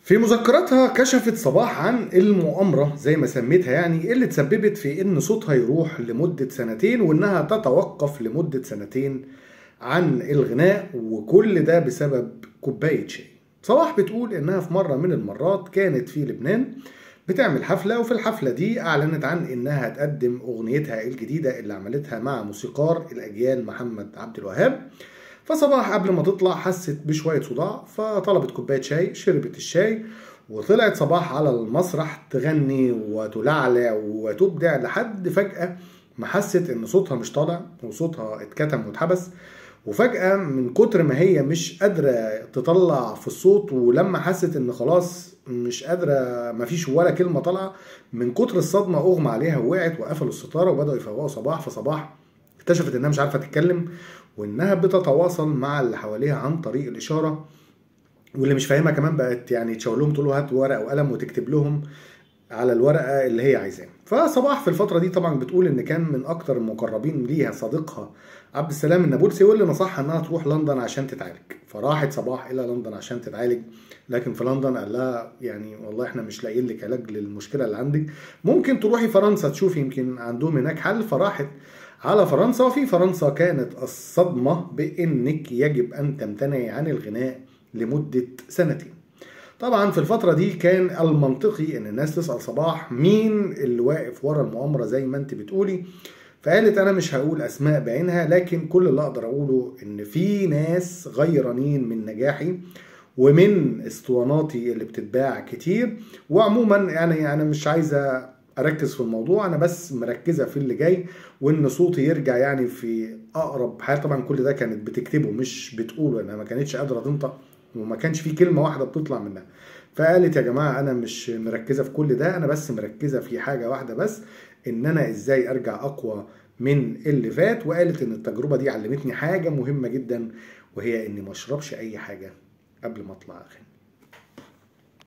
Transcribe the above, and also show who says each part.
Speaker 1: في مذكراتها كشفت صباح عن المؤامرة زي ما سميتها يعني اللي تسببت في ان صوتها يروح لمدة سنتين وانها تتوقف لمدة سنتين عن الغناء وكل ده بسبب كوباية شاي صباح بتقول انها في مرة من المرات كانت في لبنان بتعمل حفلة وفي الحفلة دي أعلنت عن إنها هتقدم أغنيتها الجديدة اللي عملتها مع موسيقار الأجيال محمد عبد الوهاب فصباح قبل ما تطلع حست بشوية صداع فطلبت كوباية شاي شربت الشاي وطلعت صباح على المسرح تغني وتلعلع وتبدع لحد فجأة ما حست إن صوتها مش طالع وصوتها اتكتم واتحبس وفجأة من كتر ما هي مش قادرة تطلع في الصوت ولما حست ان خلاص مش قادرة مفيش ولا كلمة طالعة من كتر الصدمة اغمى عليها ووقعت وقفلوا الستارة وبدأوا يفوقوا صباح فصباح اكتشفت انها مش عارفة تتكلم وانها بتتواصل مع اللي حواليها عن طريق الاشارة واللي مش فاهمها كمان بقت يعني تشاور لهم تقول له هات ورقة وقلم وتكتب لهم على الورقة اللي هي عايزاه فصباح في الفترة دي طبعا بتقول ان كان من اكتر المقربين ليها صديقها عبد السلام النابلسي واللي نصحها انها تروح لندن عشان تتعالج فراحت صباح الى لندن عشان تتعالج لكن في لندن قال لها يعني والله احنا مش لاقيين لك علاج للمشكله اللي عندك ممكن تروحي فرنسا تشوفي يمكن عندهم هناك حل فراحت على فرنسا وفي فرنسا كانت الصدمه بانك يجب ان تمتنعي عن الغناء لمده سنتين طبعا في الفترة دي كان المنطقي ان الناس تسأل صباح مين اللي واقف ورا المؤامرة زي ما انت بتقولي فقالت انا مش هقول اسماء بعينها لكن كل اللي اقدر اقوله ان في ناس غيرانين من نجاحي ومن اسطواناتي اللي بتتباع كتير وعموما يعني انا مش عايزه اركز في الموضوع انا بس مركزه في اللي جاي وان صوتي يرجع يعني في اقرب حال طبعا كل ده كانت بتكتبه مش بتقوله انها ما كانتش قادره تنطق وما كانش في كلمه واحده بتطلع منها فقالت يا جماعه انا مش مركزه في كل ده انا بس مركزه في حاجه واحده بس ان انا ازاي ارجع اقوى من اللي فات وقالت ان التجربه دي علمتني حاجه مهمه جدا وهي اني ما اشربش اي حاجه قبل ما اطلع اغني